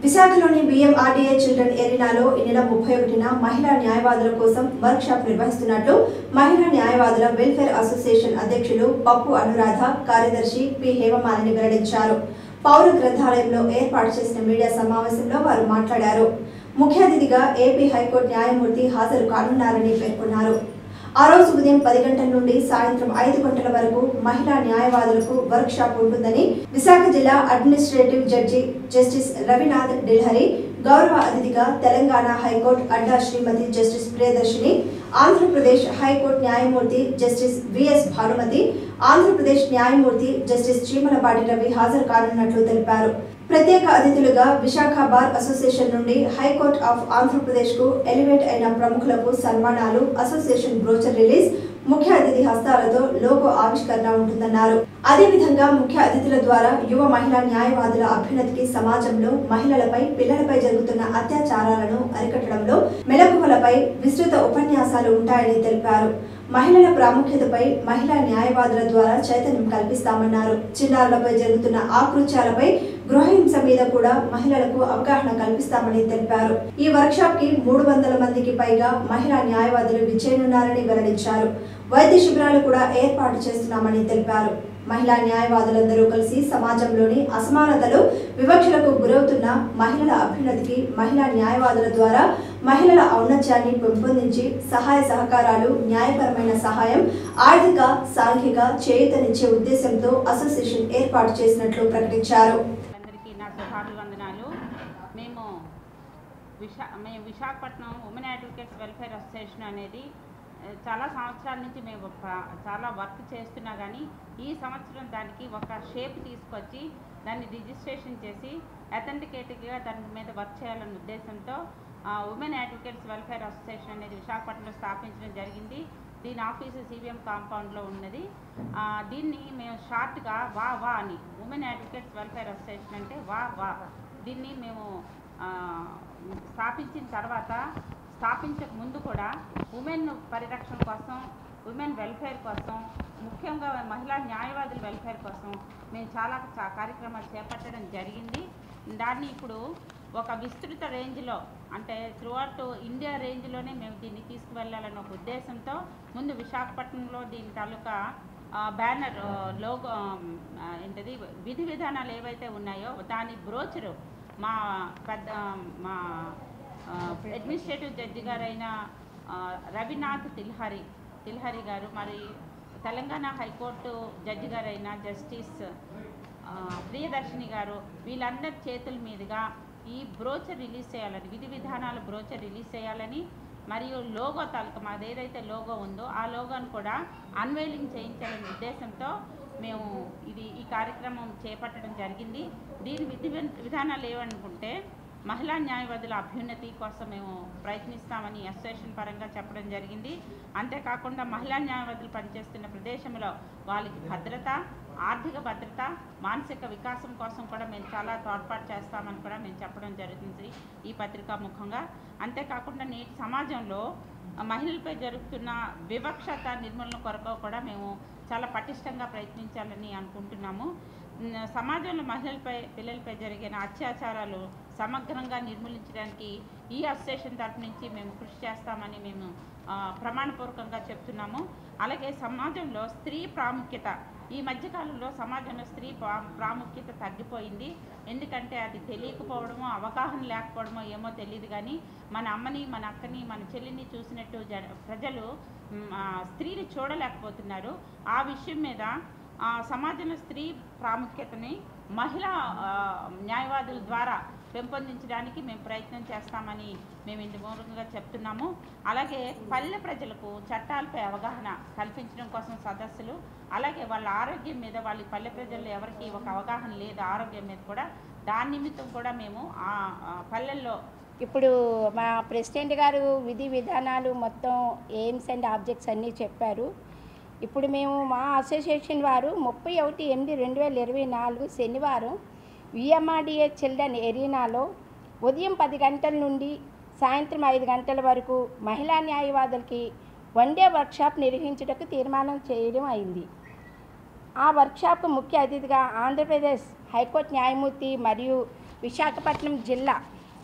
విశాఖలోని BMRDA children ఎరీనాలో ఈ నెల ముప్పై ఒకటిన మహిళా న్యాయవాదుల కోసం వర్క్ షాప్ నిర్వహిస్తున్నట్లు మహిళా న్యాయవాదుల వెల్ఫేర్ అసోసియేషన్ అధ్యక్షులు పప్పు అనురాధ కార్యదర్శి పి హేమమాలిని వెల్లడించారు పౌర గ్రంథాలయంలో ఏర్పాటు చేసిన మీడియా సమావేశంలో వారు మాట్లాడారు ముఖ్య అతిథిగా ఏపీ హైకోర్టు న్యాయమూర్తి హాజరు కానున్నారని పేర్కొన్నారు ఆ రోజు ఉదయం పది గంటల నుండి సాయంత్రం ఐదు గంటల వరకు మహిళా న్యాయవాదులకు వర్క్ షాప్ ఉంటుందని విశాఖ జిల్లా administrative judge justice Ravinath Tilhari గౌరవ అతిథిగా తెలంగాణ హైకోర్టు అడ్డా శ్రీమతి జస్టిస్ ప్రియదర్శిని ఆంధ్రప్రదేశ్ హైకోర్టు న్యాయమూర్తి జస్టిస్ విఎస్ భానుమతి ఆంధ్రప్రదేశ్ న్యాయమూర్తి జస్టిస్ చీమలపాటి రవి హాజరు కానున్నట్లు తెలిపారు ప్రత్యేక అతిథులుగా విశాఖ బార్ అసోసియేషన్ నుండి హైకోర్టు ఆఫ్ ఆంధ్రప్రదేశ్ కు ఎలివేట్ అయిన ప్రముఖులకు సన్మానాలు అసోసియేషన్ బ్రోచర్ రిలీజ్ ముఖ్య అతిథి హస్తాలతో లోగో ఆవిష్కరణ ఉంటుందన్నారు అదేవిధంగా ముఖ్య అతిథుల ద్వారా యువ మహిళా న్యాయవాదుల అభ్యున్నతికి సమాజంలో మహిళలపై పిల్లలపై జరుగుతున్న అత్యాచారాలను అరికట్టడంలో మెలకువలపై విస్తృత ఉపన్యాసాలు ఉంటాయని తెలిపారు మహిళల ప్రాముఖ్యతపై మహిళా న్యాయవాదుల ద్వారా చైతన్యం కల్పిస్తామన్నారు చిన్నారులపై జరుగుతున్న ఆకృత్యాలపై గృహహింస మీద కూడా మహిళలకు అవగాహన కల్పిస్తామని తెలిపారు ఈ వర్క్ షాప్ కి మూడు వందల మందికి పైగా మహిళా న్యాయవాదులు విచ్చేయనున్నారని వెల్లడించారు వైద్య శిబిరాలు కూడా ఏర్పాటు చేస్తున్నామని తెలిపారు మహిళా న్యాయవాదులందరూ కలిసి సమాజంలోని అసమానతలు వివక్షలకు గురవుతున్న మహిళల అభ్యున్నతికి మహిళా న్యాయవాదుల ద్వారా మహిళల ఔన్నత్యాన్ని పెంపొందించి సహాయ సహకారాలు న్యాయపరమైన సహాయం ఆర్థిక సాంఘిక చేయూతనిచ్చే ఉద్దేశంతో అసోసియేషన్ ఏర్పాటు చేసినట్లు ప్రకటించారు అందరికీ నా శుభాభివందనాలు మేము విశా మేము Visakhapatnam women advocates welfare association అనేది ఆ, చాలా సంవత్సరాల నుంచి మేము ప- చాలా వర్క్ చేస్తున్నా కానీ ఈ సంవత్సరం దానికి ఒక షేప్ తీసుకొచ్చి దాన్ని రిజిస్ట్రేషన్ చేసి అథెంటికేట్గా దాని మీద వర్క్ చేయాలనే ఉద్దేశంతో ఉమెన్ అడ్వకేట్స్ వెల్ఫేర్ అసోసియేషన్ అనేది విశాఖపట్నంలో స్థాపించడం జరిగింది దీని ఆఫీసు సిబిఎం కాంపౌండ్లో ఉన్నది ఆ, దీన్ని మేము షార్ట్గా వా వా అని ఉమెన్ అడ్వకేట్స్ వెల్ఫేర్ అసోసియేషన్ అంటే వా వా దీన్ని మేము ఆ, స్థాపించిన తర్వాత స్థాపించక ముందు కూడా ఉమెన్ పరిరక్షణ కోసం ఉమెన్ వెల్ఫేర్ కోసం ముఖ్యంగా మహిళా న్యాయవాదుల వెల్ఫేర్ కోసం మేము చాలా చా- కార్యక్రమాలు చేపట్టడం జరిగింది దాన్ని ఇప్పుడు ఒక విస్తృత రేంజ్లో అంటే త్రూఅవుట్ ఇండియా రేంజ్లోనే మేము దీన్ని తీసుకువెళ్ళాలన్న ఒక ఉద్దేశంతో ముందు విశాఖపట్నంలో దీని తాలూకా ఆ, బ్యానర్ ఆ, లోగో ఆ, ఏంటది విధి విధానాలు ఏవైతే ఉన్నాయో దాని బ్రోచరు మా పెద్ద మా ఆ, అడ్మినిస్ట్రేటివ్ జడ్జి గారైన ఆ, రవినాథ్ తిల్హరి తిల్హరి గారు మరి తెలంగాణ హైకోర్టు జడ్జి గారైన జస్టిస్ ఆ, ప్రియదర్శిని గారు వీళ్ళందరి చేతుల మీదుగా ఈ బ్రోచర్ రిలీజ్ చేయాలని విధి విధానాల బ్రోచర్ రిలీజ్ చేయాలని మరియు లోగో తాలూకా మాది ఏదైతే లోగో ఉందో ఆ లోగోను కూడా అన్వైలింగ్ చేయించాలనే ఉద్దేశంతో మేము ఇది ఈ కార్యక్రమం చేపట్టడం జరిగింది దీని విధి విధానాలు ఏమనుకుంటే మహిళా న్యాయవాదుల అభ్యున్నతి కోసం మేము ప్రయత్నిస్తామని అసోసియేషన్ పరంగా చెప్పడం జరిగింది అంతేకాకుండా మహిళా న్యాయవాదులు పనిచేస్తున్న ప్రదేశంలో వాళ్ళకి భద్రత ఆర్థిక భద్రత మానసిక వికాసం కోసం కూడా మేము చాలా తోడ్పాటు చేస్తామని కూడా మేము చెప్పడం జరుగుతుంది ఈ పత్రికా ముఖంగా అంతేకాకుండా నేటి సమాజంలో మహిళలపై జరుగుతున్న వివక్షత నిర్మూలన కొరకు కూడా మేము చాలా పటిష్టంగా ప్రయత్నించాలని అనుకుంటున్నాము ఉమ్, సమాజంలో మహిళలపై పిల్లలపై జరిగిన అత్యాచారాలు సమగ్రంగా నిర్మూలించడానికి ఈ అసోసియేషన్ తరపు నుంచి మేము కృషి చేస్తామని మేము ఆ, ప్రమాణపూర్వకంగా చెప్తున్నాము అలాగే సమాజంలో స్త్రీ ప్రాముఖ్యత ఈ మధ్యకాలంలో సమాజంలో స్త్రీ ప్రా- ప్రాముఖ్యత తగ్గిపోయింది ఎందుకంటే అది తెలియకపోవడమో అవగాహన లేకపోవడమో ఏమో తెలియదు కానీ మన అమ్మని మన అక్కని మన చెల్లిని చూసినట్టు జన ప్రజలు మ్, ఆ, స్త్రీని చూడలేకపోతున్నారు ఆ విషయం మీద ఆ, సమాజంలో స్త్రీ ప్రాముఖ్యతని మహిళా ఆ, న్యాయవాదుల ద్వారా పెంపొందించడానికి మేము ప్రయత్నం చేస్తామని మేము ఇందు మూలంగా చెప్తున్నాము అలాగే పల్లె ప్రజలకు చట్టాలపై అవగాహన కల్పించడం కోసం సదస్సులు అలాగే వాళ్ళ ఆరోగ్యం మీద వాళ్ళ పల్లె ప్రజల్లో ఎవరికి ఒక అవగాహన లేదు ఆరోగ్యం మీద కూడా దాని నిమిత్తం కూడా మేము ఆ ఆ పల్లెల్లో ఇప్పుడు మా ప్రెసిడెంట్ గారు విధి విధానాలు మొత్తం ఎయిమ్స్ అండ్ ఆబ్జెక్ట్స్ అన్నీ చెప్పారు ఇప్పుడు మేము మా అసోసియేషన్ వారు ముప్పై ఒకటి ఎనిమిది రెండు వేల ఇరవై నాలుగు శనివారం విఎంఆర్డిఏ చిల్డ్రన్ ఎరీనాలో ఉదయం పది గంటల నుండి సాయంత్రం ఐదు గంటల వరకు మహిళా న్యాయవాదులకి వన్ డే వర్క్షాప్ నిర్వహించుటకు తీర్మానం చేయడం అయింది ఆ వర్క్షాప్ ముఖ్య అతిథిగా ఆంధ్రప్రదేశ్ హైకోర్టు న్యాయమూర్తి మరియు విశాఖపట్నం జిల్లా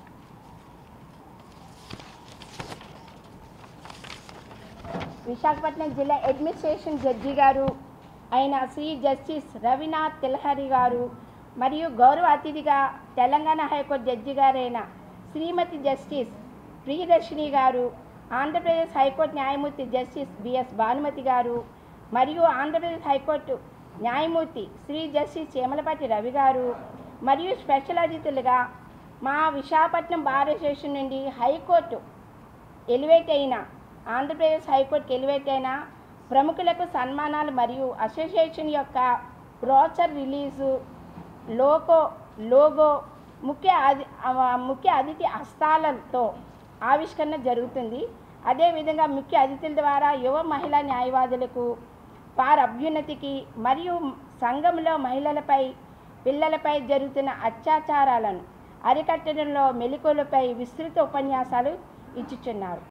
విశాఖపట్నం జిల్లా అడ్మినిస్ట్రేషన్ జడ్జి గారు అయిన శ్రీ జస్టిస్ రవినాథ్ తిలహరి గారు మరియు గౌరవ అతిథిగా తెలంగాణ హైకోర్టు జడ్జి గారైన శ్రీమతి జస్టిస్ ప్రియదర్శిని గారు ఆంధ్రప్రదేశ్ హైకోర్టు న్యాయమూర్తి జస్టిస్ బిఎస్ భానుమతి గారు మరియు ఆంధ్రప్రదేశ్ హైకోర్టు న్యాయమూర్తి శ్రీ జస్టిస్ చేమలపాటి రవి గారు మరియు స్పెషల్ అతిథులుగా మా విశాఖపట్నం బార్ అసోసియేషన్ నుండి హైకోర్టు ఎలివేట్ అయిన ఆంధ్రప్రదేశ్ హైకోర్టుకి ఎలివేట్ అయిన ప్రముఖులకు సన్మానాలు మరియు అసోసియేషన్ యొక్క బ్రోచర్ రిలీజు లోగో లోగో ముఖ్య అతి ఆ, ముఖ్య అతిథి హస్తాలతో ఆవిష్కరణ జరుగుతుంది అదేవిధంగా ముఖ్య అతిథుల ద్వారా యువ మహిళా న్యాయవాదులకు వారి అభ్యున్నతికి మరియు సంఘంలో మహిళలపై పిల్లలపై జరుగుతున్న అత్యాచారాలను అరికట్టడంలో మెలకువలపై విస్తృత ఉపన్యాసాలు ఇచ్చుచున్నారు